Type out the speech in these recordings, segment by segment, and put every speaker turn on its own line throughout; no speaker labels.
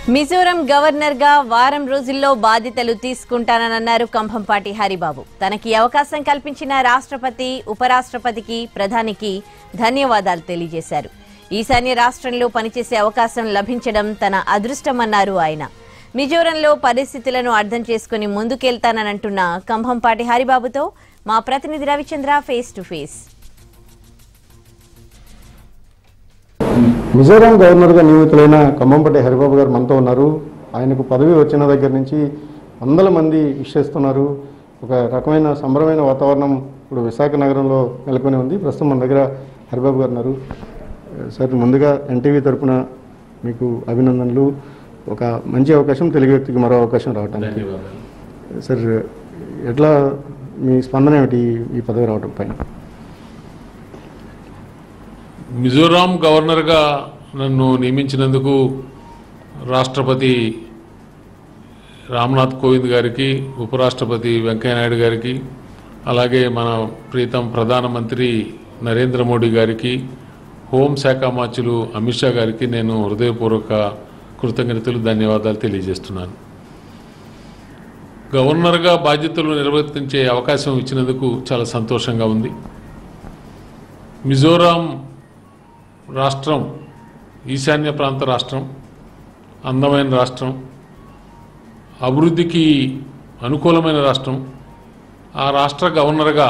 Mizoram governor గా వారం రోజుల్లో బాధ్యతలు తీసుకుంటానన్నారు కంభంపాటి హరిబాబు తనకి అవకాశం కల్పించిన రాష్ట్రపతి ఉపరాష్ట్రపతికి ప్రధానికి ధన్యవాదాలు తెలియజేశారు ఈశాన్య రాష్ట్రంలో పనిచేసే అవకాశం లభించడం తన అదృష్టమన్నారు ఆయన మిజోరంలో పరిస్థితులను అర్థం చేసుకుని ముందుకెళ్తానంటున్న కంభంపాటి హరిబాబుతో మా ప్రతినిధి Ravichandra face to face
Mizoram గవర్నర్గా నియమితులైన ఖమ్మంపట్టి హరిబాబు గారు మనతో ఉన్నారు ఆయనకు పదవి వచ్చిన దగ్గర నుంచి వందల మంది ఇష్టేస్తున్నారు ఒక రకమైన సంబరమైన వాతావరణం ఇప్పుడు విశాఖ నగరంలో నెలకొని ఉంది ప్రస్తుతం మన దగ్గర హరిబాబు గారు ఉన్నారు సార్ ముందుగా ఎన్టీవీ తరపున మీకు అభినందనలు ఒక మంచి అవకాశం తెలుగు వ్యక్తికి మరో అవకాశం రావడానికి సార్ ఎట్లా మీ స్పందన ఏమిటి ఈ పదవి రావడం పైన
మిజోరాం గవర్నర్గా నన్ను నియమించినందుకు రాష్ట్రపతి రామ్నాథ్ కోవింద్ గారికి ఉపరాష్ట్రపతి వెంకయ్యనాయుడు గారికి అలాగే మన ప్రీతం ప్రధానమంత్రి నరేంద్ర మోడీ గారికి హోంశాఖ మార్చులు అమిత్ షా గారికి నేను హృదయపూర్వక కృతజ్ఞతలు ధన్యవాదాలు తెలియజేస్తున్నాను గవర్నర్గా బాధ్యతలు నిర్వర్తించే అవకాశం ఇచ్చినందుకు చాలా సంతోషంగా ఉంది మిజోరాం రాష్ట్రం ఈశాన్య ప్రాంత రాష్ట్రం అందమైన రాష్ట్రం అభివృద్ధికి అనుకూలమైన రాష్ట్రం ఆ రాష్ట్ర గవర్నర్గా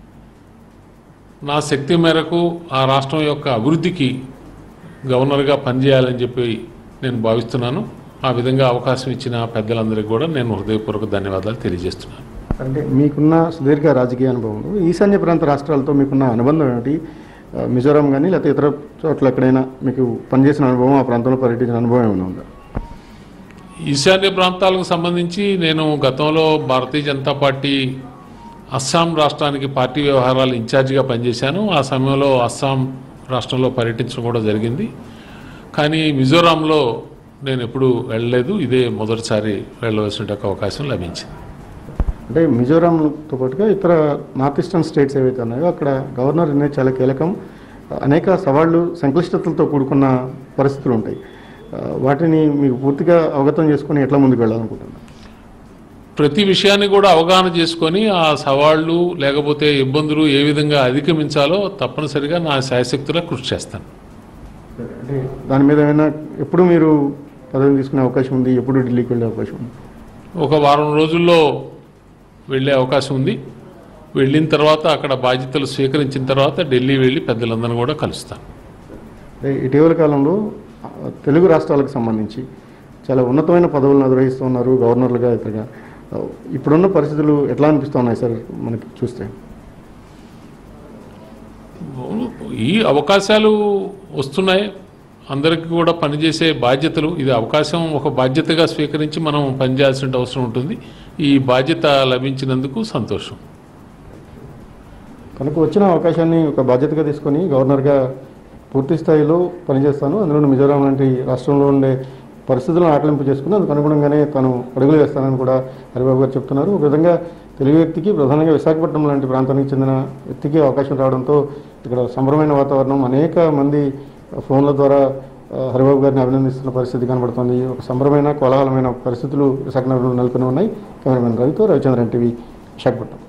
నా శక్తి మేరకు ఆ రాష్ట్రం యొక్క అభివృద్ధికి గవర్నర్గా పనిచేయాలని చెప్పి నేను భావిస్తున్నాను ఆ విధంగా అవకాశం ఇచ్చిన పెద్దలందరికీ కూడా నేను హృదయపూర్వక ధన్యవాదాలు తెలియజేస్తున్నాను
అంటే మీకున్న సుదీర్ఘ రాజకీయ అనుభవంలో ఈశాన్య ప్రాంత రాష్ట్రాలతో మీకున్న అనుబంధం ఏమిటి ఆ, మిజోరాం కానీ లేకపోతే ఇతర చోట్ల ఎక్కడైనా మీకు పనిచేసిన అనుభవం ఆ ప్రాంతంలో పర్యటించిన అనుభవం ఏమైనా ఉందా
ఈశాన్య ప్రాంతాలకు సంబంధించి నేను గతంలో భారతీయ జనతా పార్టీ అస్సాం రాష్ట్రానికి పార్టీ వ్యవహారాలు ఇన్ఛార్జిగా పనిచేశాను ఆ సమయంలో అస్సాం రాష్ట్రంలో పర్యటించడం కూడా జరిగింది కానీ మిజోరాంలో నేను ఎప్పుడూ వెళ్ళలేదు ఇదే మొదటిసారి వెళ్ళవలసిన అవకాశం లభించింది
అంటే మిజోరాంతో పాటుగా ఇతర నార్త్ ఈస్టర్న్ స్టేట్స్ ఏవైతే ఉన్నాయో అక్కడ గవర్నర్ అనేది చాలా కీలకం అనేక సవాళ్లు సంక్లిష్టతలతో కూడుకున్న పరిస్థితులు ఉంటాయి ఆ, వాటిని మీకు పూర్తిగా అవగతం చేసుకొని ఎట్లా ముందుకు వెళ్ళాలనుకుంటున్నారు
ప్రతి విషయాన్ని కూడా అవగాహన చేసుకొని ఆ సవాళ్లు లేకపోతే ఇబ్బందులు ఏ విధంగా అధిగమించాలో తప్పనిసరిగా నా శాయశక్తులా కృషి చేస్తాను
అంటే దాని మీద ఏమైనా ఎప్పుడు మీరు పదవి తీసుకునే అవకాశం ఉంది ఎప్పుడు ఢిల్లీకి వెళ్ళే అవకాశం ఉంది
ఒక వారం రోజుల్లో వెళ్ళే అవకాశం ఉంది వెళ్ళిన తర్వాత అక్కడ బాధ్యతలు స్వీకరించిన తర్వాత ఢిల్లీ వెళ్ళి పెద్దలందరినీ కూడా కలుస్తాను
అంటే ఇటీవల కాలంలో ఆ, తెలుగు రాష్ట్రాలకు సంబంధించి చాలా ఉన్నతమైన పదవులను నిర్వహిస్తున్నారు గవర్నర్లుగా ఇతరుగా ఆ, ఇప్పుడున్న పరిస్థితులు ఎట్లా అనిపిస్తున్నాయి సార్ మనకి చూస్తే
ఈ అవకాశాలు వస్తున్నాయి అందరికీ కూడా పనిచేసే బాధ్యతలు ఇది అవకాశం ఒక బాధ్యతగా స్వీకరించి మనం పనిచేయాల్సిన అవసరం ఉంటుంది ఈ బాధ్యత లభించినందుకు సంతోషం
కనుక వచ్చిన అవకాశాన్ని ఒక బాధ్యతగా తీసుకొని గవర్నర్గా పూర్తి స్థాయిలో పనిచేస్తాను అందులో మిజోరాం లాంటి రాష్ట్రంలో ఉండే పరిస్థితులను ఆకలింపు చేసుకుని అందుకు అనుగుణంగానే తాను అడుగులు వేస్తానని కూడా హరిబాబు గారు చెప్తున్నారు ఒక విధంగా తెలుగు వ్యక్తికి ప్రధానంగా విశాఖపట్నం లాంటి ప్రాంతానికి చెందిన వ్యక్తికి అవకాశం రావడంతో ఇక్కడ సంబరమైన వాతావరణం అనేక మంది ఫోన్ల ద్వారా ఆ, హరిబాబు గారిని అభినందిస్తున్న పరిస్థితి కనబడుతోంది ఒక సంబరమైన కోలాహలమైన పరిస్థితులు విశాఖ నగరంలో నెలకొని ఉన్నాయి కెమెరామెన్ రవితో రవిచంద్రన్ టీవీ విశాఖపట్నం